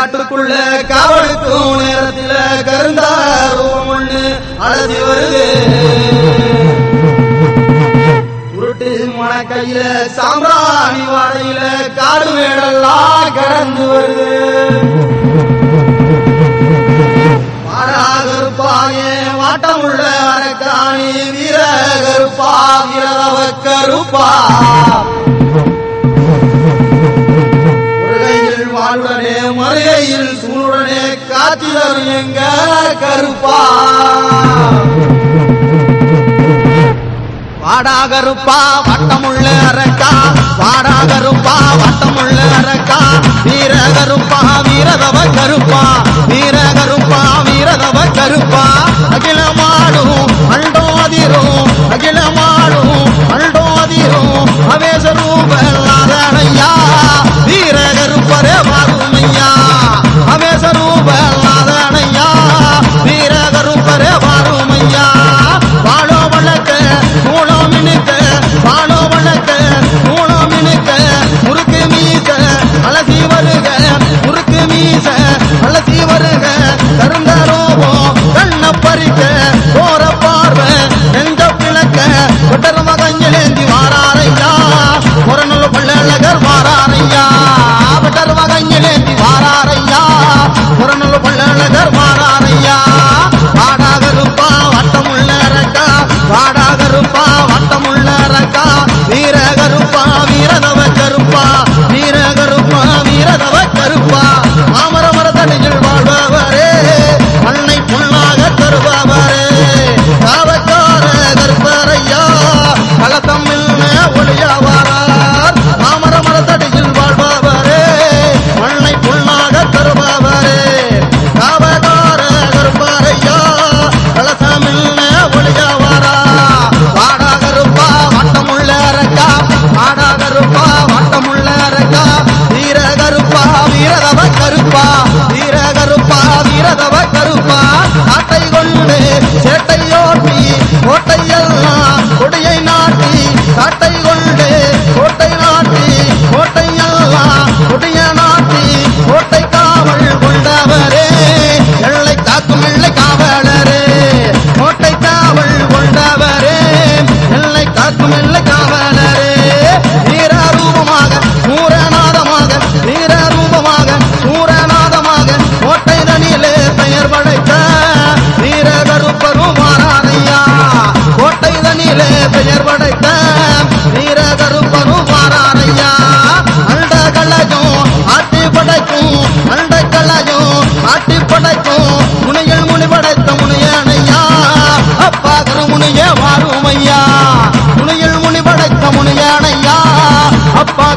காட்டுக்குள்ள காவலுக்கும் நேரத்துல கருந்தாருவம் ஒண்ணு அழதி வருது உருட்டு மணக்கையில சாம்பிராணி வாடையில காடு மேடெல்லாம் கடந்து வருது வாடாகருப்பாயே வாட்டமுள்ள அரக்காணி வீர கருப்பா வீரவ கருப்பா முருகையில் வாழ்வுடனே மருகையில் சூளுடனே காட்சி தரும் எங்க கருப்பா வாடாகருப்பா வட்டமுள்ள அரக்கா வாடாகருப்பா வட்டமுள்ள அரக்கா வீரகருப்பா வீரதவ கருப்பா வீரகருப்பா வீரதவ கருப்பா அகிலமாடும் அண்டோதிரும் அகிலமாடும் அண்டோதிரும் அவேசரூப நாதனையா வீரகருப்பரே வாருமையா அவேசரூப நாதனையா வீரகருப்பரே வாருமையா வாழோ வழக்க மூளோ மினுக்க வாழோ வழக்க மூளோ மினுக்க முறுக்கு மீச அலசி வருக முறுக்கு மீச அலசி வருக கருந்தரோபோ கண்ண பறிக்க போற பார்வை நெஞ்ச பிளக்க கொட்டர மகஞ்சலேந்தி வாராரையா முரநூல் பள்ளழகர் வாராரையா விட்டர் மகஞ்சலேந்தி வாராரையா முரநூல் பள்ளழகர் வாராரையா வாடாகருப்பா வட்டமுள்ள ரக்கா வாடாகருப்பா வட்டமுள்ள ரக்கா வீரகருப்பா வீரதவ கருப்பா வீரகருப்பா வீரதவ கருப்பா மாமர மரத்தடியில் வாழ்பவரே மண்ணை புண்ணாக தருபவரே காவக்கார கருப்பரையா கலத்தமிழ் ஒளியவாரார் மாமர மரத்தடியில் வாழ்பவரே மண்ணை புண்ணாக தருபவரே காவகார கருப்பரையா கலசமில் ஒளியவாரா வாடாகருப்பா வட்டமுள்ள ரக்கா வாடாகருப்பா வட்டமுள்ள ரக்கா வீரகருப்பா வீரதவ கருப்பா வீரகருப்பா வீரதவ கருப்பா காட்டை கொண்டு சேட்டையோட்டி கோட்டையெல்லாம் கொடியை நாட்டி காட்டை கொண்டு கோட்டை நாட்டி கோட்டையெல்லாம் கொடிய நாட்டி கோட்டை காவல் கொண்டவரே எல்லை காக்கும் எல்லை காவலரே கோட்டை காவல் கொண்டவரே எல்லை காக்கும் எல்லை காவலரே வீரரூபமாக சூரநாதமாக வீரரூபமாக சூரநாதமாக கோட்டை தனியிலே பெயர் படைத்த வீரகருப்பரும் மாறானையா கோட்டை தனியிலே பெயர் படைத்த வீரகருப்பரும் மாறானையா அண்ட கள்ளஜம் ஆட்டி படைக்கும் அண்ட கள்ளஜம் ஆட்டி படைக்கும் முனிகள் முனி படைத்த முனியனையா அப்பா கருமுனிய வாருமையா முனியில் முனி படைத்த முனியனையா அப்பா